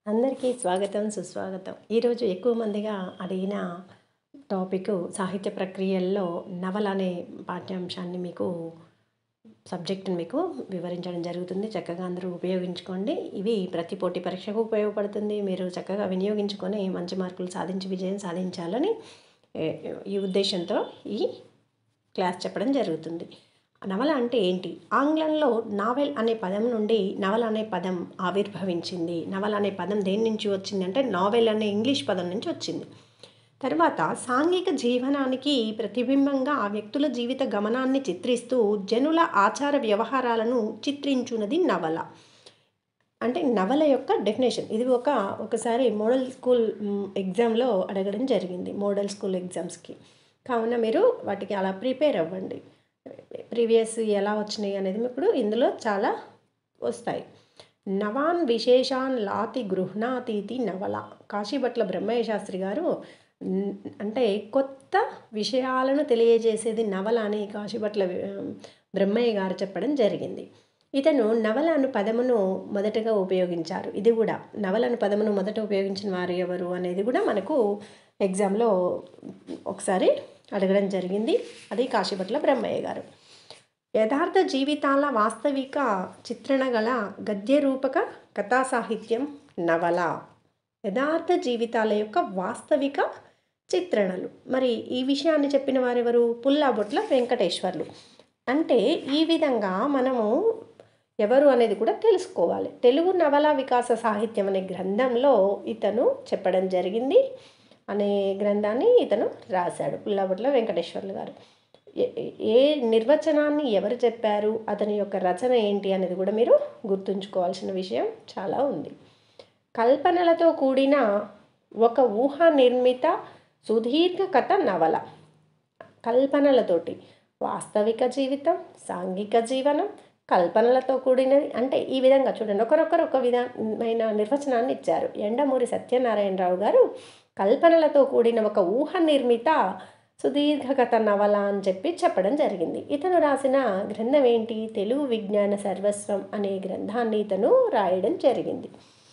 అందరికీ స్వాగతం సుస్వాగతం ఈరోజు ఎక్కువ మందిగా అడిగిన టాపిక్ సాహిత్య ప్రక్రియల్లో నవల అనే పాఠ్యాంశాన్ని మీకు సబ్జెక్టుని మీకు వివరించడం జరుగుతుంది చక్కగా అందరూ ఉపయోగించుకోండి ఇవి ప్రతి పోటీ పరీక్షకు ఉపయోగపడుతుంది మీరు చక్కగా వినియోగించుకొని మంచి మార్కులు సాధించి విజయం సాధించాలని ఏ- ఈ ఉద్దేశంతో ఈ క్లాస్ చెప్పడం జరుగుతుంది నవల అంటే ఏంటి ఆంగ్లంలో నావెల్ అనే పదం నుండి నవల అనే పదం ఆవిర్భవించింది నవల అనే పదం దేని నుంచి వచ్చింది అంటే నావెల్ అనే ఇంగ్లీష్ పదం నుంచి వచ్చింది తర్వాత సాంఘిక జీవనానికి ప్రతిబింబంగా ఆ వ్యక్తుల జీవిత గమనాన్ని చిత్రిస్తూ జనుల ఆచార వ్యవహారాలను చిత్రించున్నది నవల అంటే నవల యొక్క డెఫినేషన్ ఇది ఒక ఒకసారి మోడల్ స్కూల్ మ్, ఎగ్జామ్లో అడగడం జరిగింది మోడల్ స్కూల్ ఎగ్జామ్స్కి కావున మీరు వాటికి అలా ప్రిపేర్ అవ్వండి ప్రీవియస్ ఎలా వచ్చినాయి అనేది ఇప్పుడు ఇందులో చాలా వస్తాయి నవాన్ విశేషాన్ లాతి గృహ్ణాతీతి నవల కాశీభట్ల బ్రహ్మయ్య శాస్త్రి గారు న్- అంటే కొత్త విషయాలను తెలియజేసేది నవల అని కాశీభట్ల వి- బ్రహ్మయ్య గారు చెప్పడం జరిగింది ఇతను నవల అను పదమును మొదటగా ఉపయోగించారు ఇది కూడా నవల అను పదమును మొదట ఉపయోగించిన వారు ఎవరు అనేది కూడా మనకు ఎగ్జామ్లో ఒకసారి అడగడం జరిగింది అది కాశీభట్ల బ్రహ్మయ్య గారు యథార్థ జీవితాల వాస్తవిక చిత్రణ గల గద్య రూపక కథా సాహిత్యం నవల యథార్థ జీవితాల యొక్క వాస్తవిక చిత్రణలు మరి ఈ విషయాన్ని చెప్పిన వారెవరు పుల్లాబొట్ల వెంకటేశ్వర్లు అంటే ఈ విధంగా మనము ఎవరు అనేది కూడా తెలుసుకోవాలి తెలుగు నవల వికాస సాహిత్యం అనే గ్రంథంలో ఇతను చెప్పడం జరిగింది అనే గ్రంథాన్ని ఇతను రాశాడు పుల్లాబొట్ల వెంకటేశ్వర్లు గారు ఏ- ఏ నిర్వచనాన్ని ఎవరు చెప్పారు అతని యొక్క రచన ఏంటి అనేది కూడా మీరు గుర్తుంచుకోవాల్సిన విషయం చాలా ఉంది కల్పనలతో కూడిన ఒక ఊహ నిర్మిత సుదీర్ఘ కథ నవల కల్పనలతోటి వాస్తవిక జీవితం సాంఘిక జీవనం కల్పనలతో కూడినది అంటే ఈ విధంగా చూడండి ఒకరొకరు ఒక విధమైన నిర్వచనాన్ని ఇచ్చారు ఎండమూరి సత్యనారాయణరావు గారు కల్పనలతో కూడిన ఒక ఊహ నిర్మిత సుదీర్ఘకథ నవల అని చెప్పి చెప్పడం జరిగింది ఇతను రాసిన గ్రంథం ఏంటి తెలుగు విజ్ఞాన సర్వస్వం అనే గ్రంథాన్ని ఇతను రాయడం జరిగింది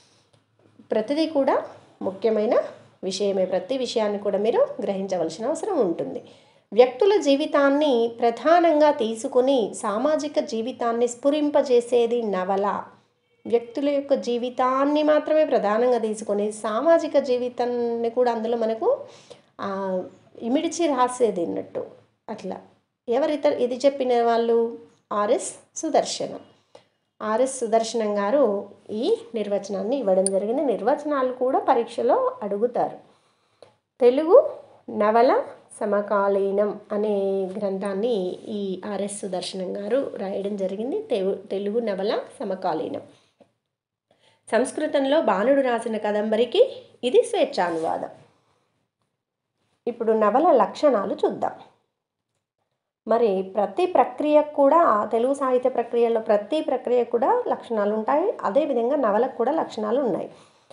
ప్రతిదీ కూడా ముఖ్యమైన విషయమే ప్రతి విషయాన్ని కూడా మీరు గ్రహించవలసిన అవసరం ఉంటుంది వ్యక్తుల జీవితాన్ని ప్రధానంగా తీసుకుని సామాజిక జీవితాన్ని స్ఫురింపజేసేది నవల వ్యక్తుల యొక్క జీవితాన్ని మాత్రమే ప్రధానంగా తీసుకొని సామాజిక జీవితాన్ని కూడా అందులో మనకు ఆ, ఇమిడిచి రాసేది అన్నట్టు అట్లా ఎవరిత ఇది చెప్పిన వాళ్ళు ఆర్ఎస్ సుదర్శనం ఆర్ఎస్ సుదర్శనం గారు ఈ నిర్వచనాన్ని ఇవ్వడం జరిగింది నిర్వచనాలు కూడా పరీక్షలో అడుగుతారు తెలుగు నవల సమకాలీనం అనే గ్రంథాన్ని ఈ ఆర్ఎస్ సుదర్శనం గారు రాయడం జరిగింది తెలు తెలుగు నవల సమకాలీనం సంస్కృతంలో బాణుడు రాసిన కదంబరికి ఇది స్వేచ్ఛానువాదం ఇప్పుడు నవల లక్షణాలు చూద్దాం మరి ప్రతి ప్రక్రియకు కూడా తెలుగు సాహిత్య ప్రక్రియలో ప్రతి ప్రక్రియకు కూడా లక్షణాలు ఉంటాయి అదేవిధంగా నవలకు కూడా లక్షణాలు ఉన్నాయి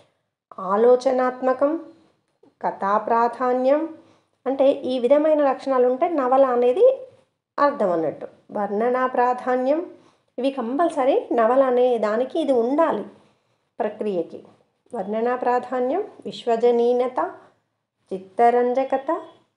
ఆలోచనాత్మకం కథా ప్రాధాన్యం అంటే ఈ విధమైన లక్షణాలు ఉంటే నవల అనేది అర్థం అన్నట్టు వర్ణనా ప్రాధాన్యం ఇవి కంపల్సరీ నవల అనే దానికి ఇది ఉండాలి ప్రక్రియకి వర్ణనా ప్రాధాన్యం విశ్వజనీనత చిత్తరంజకత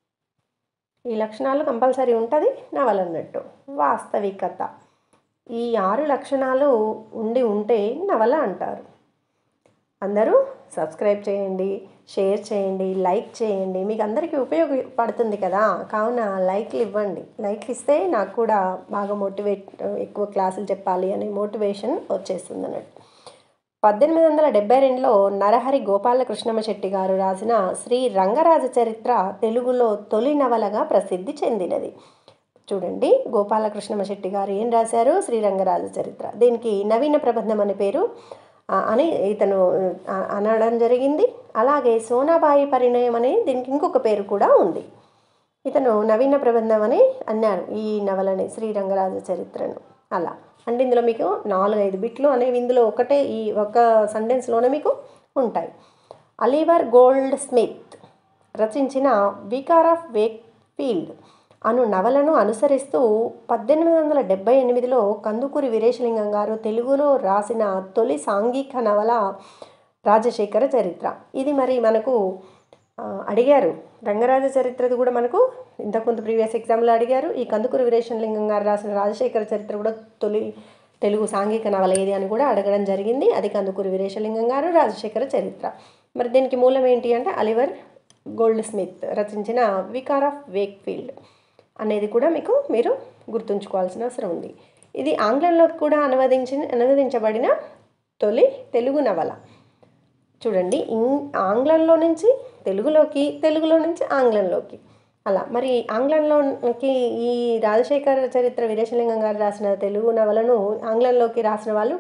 ఈ లక్షణాలు కంపల్సరీ ఉంటుంది నవల అన్నట్టు వాస్తవికత ఈ ఆరు లక్షణాలు ఉండి ఉంటే నవల అంటారు అందరూ సబ్స్క్రైబ్ చేయండి షేర్ చేయండి లైక్ చేయండి మీకు అందరికీ ఉపయోగపడుతుంది కదా కావున లైక్లు ఇవ్వండి లైక్లు ఇస్తే నాకు కూడా బాగా మోటివేట్ ఎక్కువ క్లాసులు చెప్పాలి అనే మోటివేషన్ వచ్చేస్తుంది అన్నట్టు పద్దెనిమిది వందల డెబ్బై రెండులో నరహరి గోపాలకృష్ణమ శెట్టి గారు రాసిన శ్రీ రంగరాజ చరిత్ర తెలుగులో తొలి నవలగా ప్రసిద్ధి చెందినది చూడండి గోపాలకృష్ణమ శెట్టి గారు ఏం రాశారు శ్రీరంగరాజ చరిత్ర దీనికి నవీన ప్రబంధం అనే పేరు ఆ, అని ఇతను ఆ, అనడం జరిగింది అలాగే సోనాబాయి పరిణయం అని దీనికి ఇంకొక పేరు కూడా ఉంది ఇతను నవీన ప్రబంధం అని అన్నారు ఈ నవలని శ్రీరంగరాజ చరిత్రను అలా అంటే ఇందులో మీకు నాలుగైదు బిట్లు అనేవి ఇందులో ఒకటే ఈ ఒక సెంటెన్స్లోనే మీకు ఉంటాయి అలీవర్ గోల్డ్ స్మిత్ రచించిన వికార్ ఆఫ్ వేక్ ఫీల్డ్ అను నవలను అనుసరిస్తూ పద్దెనిమిది వందల డెబ్బై ఎనిమిదిలో కందుకూరి వీరేశలింగం గారు తెలుగులో రాసిన తొలి సాంఘిక నవల రాజశేఖర చరిత్ర ఇది మరి మనకు ఆ, అడిగారు రంగరాజ చరిత్రది కూడా మనకు ఇంతకుముందు ప్రీవియస్ ఎగ్జామ్లో అడిగారు ఈ కందుకూరి వీరేశలింగం గారు రాసిన రాజశేఖర చరిత్ర కూడా తొలి తెలుగు సాంఘిక నవల ఏది అని కూడా అడగడం జరిగింది అది కందుకూరి వీరేశలింగం గారు రాజశేఖర చరిత్ర మరి దీనికి మూలం ఏంటి అంటే అలివర్ గోల్డ్ స్మిత్ రచించిన వికార్ ఆఫ్ వేక్ ఫీల్డ్ అనేది కూడా మీకు మీరు గుర్తుంచుకోవాల్సిన అవసరం ఉంది ఇది ఆంగ్లంలోకి కూడా అనువదించి అనువదించబడిన తొలి తెలుగు నవల చూడండి ఇం- ఆంగ్లంలో నుంచి తెలుగులోకి తెలుగులో నుంచి ఆంగ్లంలోకి అలా మరి ఆంగ్లంలోకి ఈ రాజశేఖర చరిత్ర వీరేశలింగం గారు రాసిన తెలుగు నవలను ఆంగ్లంలోకి రాసిన వాళ్ళు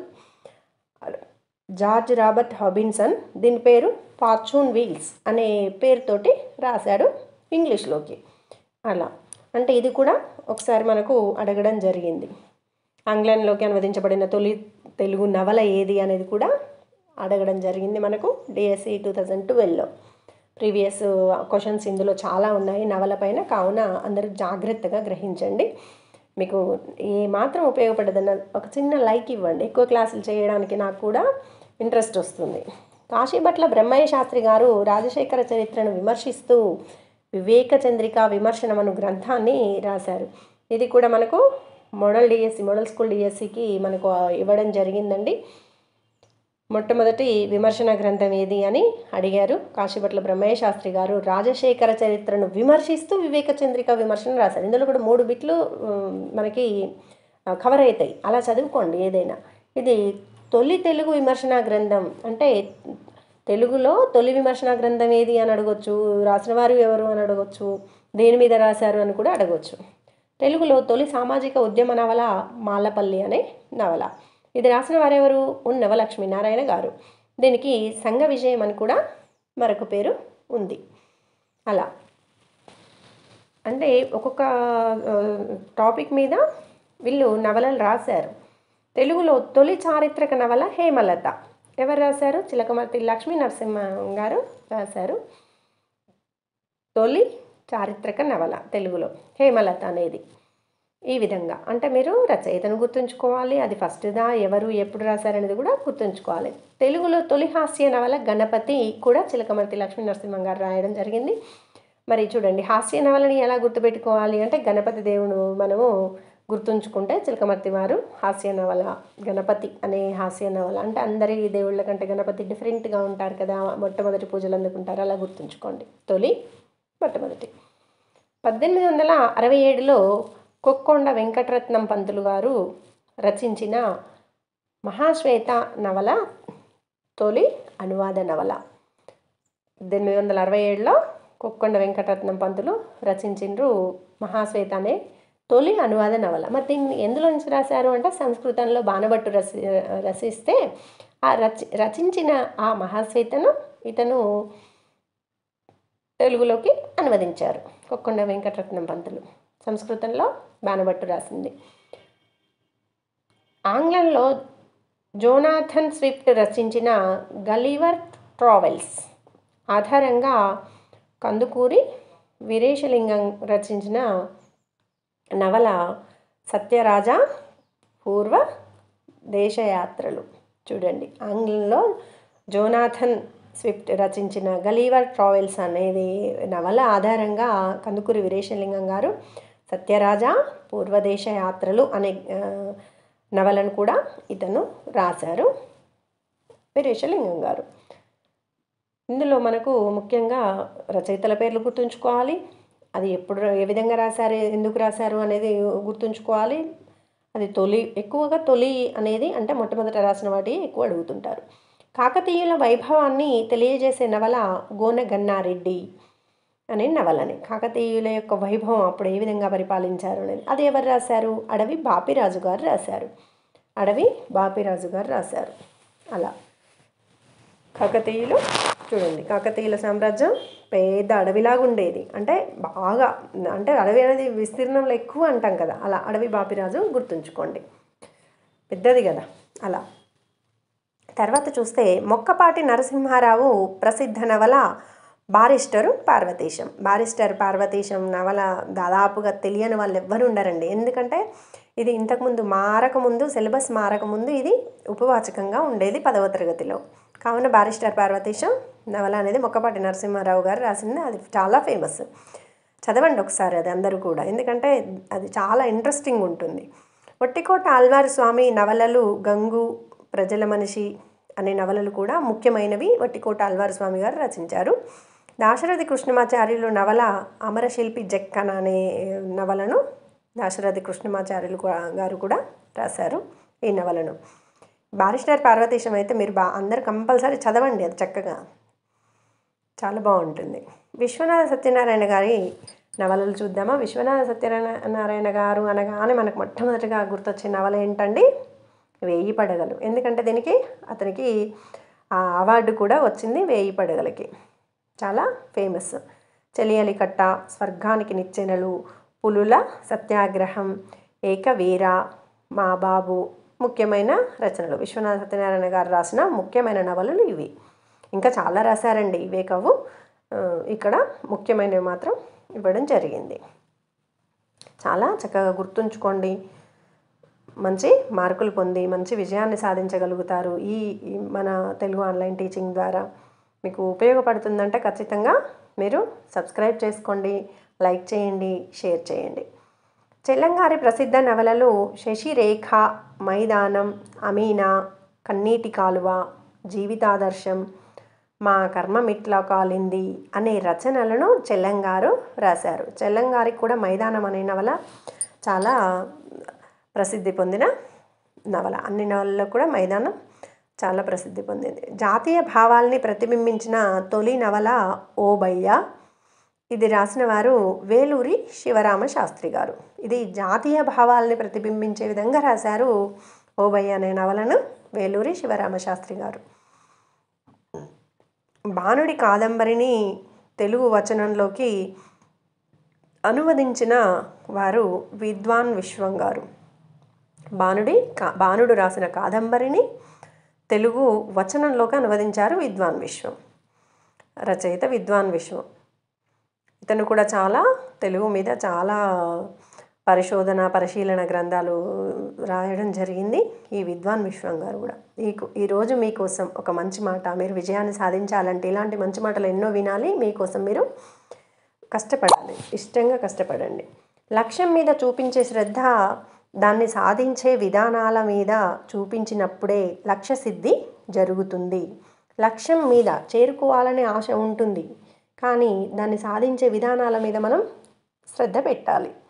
జార్జ్ రాబర్ట్ హాబిన్సన్ దీని పేరు ఫార్చూన్ వీల్స్ అనే పేరుతోటి రాశాడు ఇంగ్లీష్లోకి అలా అంటే ఇది కూడా ఒకసారి మనకు అడగడం జరిగింది ఆంగ్లంలోకి అనువదించబడిన తొలి తెలుగు నవల ఏది అనేది కూడా అడగడం జరిగింది మనకు డిఎస్సి టూ థౌజండ్ ట్వెల్వ్లో ప్రీవియస్ క్వశ్చన్స్ ఇందులో చాలా ఉన్నాయి నవల పైన కావున అందరూ జాగ్రత్తగా గ్రహించండి మీకు ఏ మాత్రం ఉపయోగపడదన్న ఒక చిన్న లైక్ ఇవ్వండి ఎక్కువ క్లాసులు చేయడానికి నాకు కూడా ఇంట్రెస్ట్ వస్తుంది కాశీభట్ల బ్రహ్మయ్య శాస్త్రి గారు రాజశేఖర చరిత్రను విమర్శిస్తూ వివేక చంద్రిక విమర్శనం అను గ్రంథాన్ని రాశారు ఇది కూడా మనకు మోడల్ డిఎస్సి మోడల్ స్కూల్ డిఎస్సికి మనకు ఇవ్వడం జరిగిందండి మొట్టమొదటి విమర్శన గ్రంథం ఏది అని అడిగారు కాశీభట్ల బ్రహ్మయ్య శాస్త్రి గారు రాజశేఖర చరిత్రను విమర్శిస్తూ వివేక చంద్రిక విమర్శన రాశారు ఇందులో కూడా మూడు బిట్లు ఉమ్, మనకి ఆ, కవర్ అవుతాయి అలా చదువుకోండి ఏదైనా ఇది తొలి తెలుగు విమర్శన గ్రంథం అంటే తెలుగులో తొలి విమర్శన గ్రంథం ఏది అని అడగొచ్చు రాసిన వారు ఎవరు అని అడగొచ్చు దేని మీద రాశారు అని కూడా అడగొచ్చు తెలుగులో తొలి సామాజిక ఉద్యమ నవల మాలపల్లి అనే నవల ఇది రాసిన వారెవరు ఉన్నవ లక్ష్మీనారాయణ గారు దీనికి సంఘ విజయం అని కూడా మరొక పేరు ఉంది అలా అంటే ఒక్కొక్క ఆ, టాపిక్ మీద వీళ్ళు నవలలు రాశారు తెలుగులో తొలి చారిత్రక నవల హేమలత ఎవరు రాశారు చిలకమర్తి లక్ష్మీ నరసింహ గారు రాశారు తొలి చారిత్రక నవల తెలుగులో హేమలత అనేది ఈ విధంగా అంటే మీరు రచయితను గుర్తుంచుకోవాలి అది ఫస్ట్దా ఎవరు ఎప్పుడు రాశారనేది కూడా గుర్తుంచుకోవాలి తెలుగులో తొలి హాస్య నవల గణపతి కూడా చిలకమర్తి లక్ష్మీ నరసింహం గారు రాయడం జరిగింది మరి చూడండి హాస్య నవలని ఎలా గుర్తుపెట్టుకోవాలి అంటే గణపతి దేవుడు మనము గుర్తుంచుకుంటే చిలకమర్తి వారు హాస్య నవల గణపతి అనే హాస్య నవల అంటే అందరి దేవుళ్ళ కంటే గణపతి డిఫరెంట్గా ఉంటారు కదా మొట్టమొదటి పూజలు అందుకుంటారు అలా గుర్తుంచుకోండి తొలి మొట్టమొదటి పద్దెనిమిది వందల అరవై ఏడులో కొక్కొండ వెంకటరత్నం పంతులు గారు రచించిన మహాశ్వేత నవల తొలి అనువాద నవల పద్దెనిమిది వందల అరవై ఏడులో కొక్కొండ వెంకటరత్నం పంతులు రచించిండ్రు మహాశ్వేత అనే తొలి అనువాద నవల మరి దీన్ని ఎందులో నుంచి రాశారు అంటే సంస్కృతంలో బాణభట్టు రచి రచిస్తే ఆ రచి రచించిన ఆ మహాశ్వేతను ఇతను తెలుగులోకి అనువదించారు కొక్కొండ వెంకటరత్నం పంతులు సంస్కృతంలో బాణభట్టు రాసింది ఆంగ్లంలో జోనాథన్ స్విఫ్ట్ రచించిన గలీవర్ ట్రావెల్స్ ఆధారంగా కందుకూరి వీరేశలింగం రచించిన నవల సత్యరాజ పూర్వ దేశయాత్రలు చూడండి ఆంగ్లంలో జోనాథన్ స్విఫ్ట్ రచించిన గలీవర్ ట్రావెల్స్ అనేది నవల ఆధారంగా కందుకూరి వీరేశలింగం గారు సత్యరాజ పూర్వదేశ యాత్రలు అనే ఆ, నవలను కూడా ఇతను రాశారు వీరేశలింగం గారు ఇందులో మనకు ముఖ్యంగా రచయితల పేర్లు గుర్తుంచుకోవాలి అది ఎప్పుడు ఏ విధంగా రాశారు ఎందుకు రాశారు అనేది గుర్తుంచుకోవాలి అది తొలి ఎక్కువగా తొలి అనేది అంటే మొట్టమొదట రాసిన వాటి ఎక్కువ అడుగుతుంటారు కాకతీయుల వైభవాన్ని తెలియజేసే నవల గోన గన్నారెడ్డి అనే నవలని కాకతీయుల యొక్క వైభవం అప్పుడు ఏ విధంగా పరిపాలించారు అనేది అది ఎవరు రాశారు అడవి బాపిరాజు గారు రాశారు అడవి బాపిరాజు గారు రాశారు అలా కాకతీయులు చూడండి కాకతీయుల సామ్రాజ్యం పెద్ద అడవిలాగా ఉండేది అంటే బాగా అంటే అడవి అనేది విస్తీర్ణంలో ఎక్కువ అంటాం కదా అలా అడవి బాపిరాజు గుర్తుంచుకోండి పెద్దది కదా అలా తర్వాత చూస్తే మొక్కపాటి నరసింహారావు ప్రసిద్ధ నవల బారిస్టరు పార్వతీశం బారిస్టర్ పార్వతీశం నవల దాదాపుగా తెలియని వాళ్ళు ఎవ్వరు ఉండరండి ఎందుకంటే ఇది ఇంతకుముందు మారకముందు సిలబస్ మారకముందు ఇది ఉపవాచకంగా ఉండేది పదవ తరగతిలో కావున బారిస్టర్ పార్వతీశం నవల అనేది మొక్కపాటి నరసింహారావు గారు రాసింది అది చాలా ఫేమస్ చదవండి ఒకసారి అది అందరూ కూడా ఎందుకంటే అది చాలా ఇంట్రెస్టింగ్ ఉంటుంది ఒట్టికోట ఆల్వారు స్వామి నవలలు గంగు ప్రజల మనిషి అనే నవలలు కూడా ముఖ్యమైనవి ఒట్టికోట ఆల్వారు స్వామి గారు రచించారు దాశరథి కృష్ణమాచార్యులు నవల అమరశిల్పి జక్కన అనే నవలను దాశరథి కృష్ణమాచార్యులు గా- గారు కూడా రాశారు ఈ నవలను బారిస్టర్ పార్వతీశం అయితే మీరు బా అందరు కంపల్సరీ చదవండి అది చక్కగా చాలా బాగుంటుంది విశ్వనాథ సత్యనారాయణ గారి నవలలు చూద్దామా విశ్వనాథ సత్యనారాయణ గారు అనగానే మనకు మొట్టమొదటిగా గుర్తొచ్చే నవల ఏంటండి వేయి పడగలు ఎందుకంటే దీనికి అతనికి ఆ అవార్డు కూడా వచ్చింది వేయి పడగలకి చాలా ఫేమస్ చెలియలి కట్ట స్వర్గానికి నిచ్చెనలు పులుల సత్యాగ్రహం ఏకవీర మా బాబు ముఖ్యమైన రచనలు విశ్వనాథ సత్యనారాయణ గారు రాసిన ముఖ్యమైన నవలలు ఇవి ఇంకా చాలా రాశారండి ఇవే కావు ఆ, ఇక్కడ ముఖ్యమైనవి మాత్రం ఇవ్వడం జరిగింది చాలా చక్కగా గుర్తుంచుకోండి మంచి మార్కులు పొంది మంచి విజయాన్ని సాధించగలుగుతారు ఈ ఈ మన తెలుగు ఆన్లైన్ టీచింగ్ ద్వారా మీకు ఉపయోగపడుతుందంటే ఖచ్చితంగా మీరు సబ్స్క్రైబ్ చేసుకోండి లైక్ చేయండి షేర్ చేయండి చెల్లంగారి ప్రసిద్ధ నవలలు శశిరేఖ మైదానం అమీనా కన్నీటి కాలువ జీవితాదర్శం మా కర్మ మిట్లా కాలింది అనే రచనలను చెల్లంగారు రాశారు చెల్లంగారికి కూడా మైదానం అనే నవల చాలా ప్రసిద్ధి పొందిన నవల అన్ని నవలలో కూడా మైదానం చాలా ప్రసిద్ధి పొందింది జాతీయ భావాల్ని ప్రతిబింబించిన తొలి నవల ఓబయ్య ఇది రాసిన వారు వేలూరి శివరామ శాస్త్రి గారు ఇది జాతీయ భావాల్ని ప్రతిబింబించే విధంగా రాశారు ఓబయ్య అనే నవలను వేలూరి శివరామ శాస్త్రి గారు బాణుడి కాదంబరిని తెలుగు వచనంలోకి అనువదించిన వారు విద్వాన్ విశ్వం గారు బాణుడి కా బాణుడు రాసిన కాదంబరిని తెలుగు వచనంలోకి అనువదించారు విద్వాన్ విశ్వం రచయిత విద్వాన్ విశ్వం ఇతను కూడా చాలా తెలుగు మీద చాలా పరిశోధన పరిశీలన గ్రంథాలు రాయడం జరిగింది ఈ విద్వాన్ విశ్వం గారు కూడా ఈ ఈరోజు మీకోసం ఒక మంచి మాట మీరు విజయాన్ని సాధించాలంటే ఇలాంటి మంచి మాటలు ఎన్నో వినాలి మీకోసం మీరు కష్టపడాలి ఇష్టంగా కష్టపడండి లక్ష్యం మీద చూపించే శ్రద్ధ దాన్ని సాధించే విధానాల మీద చూపించినప్పుడే లక్ష్య సిద్ధి జరుగుతుంది లక్ష్యం మీద చేరుకోవాలనే ఆశ ఉంటుంది కానీ దాన్ని సాధించే విధానాల మీద మనం శ్రద్ధ పెట్టాలి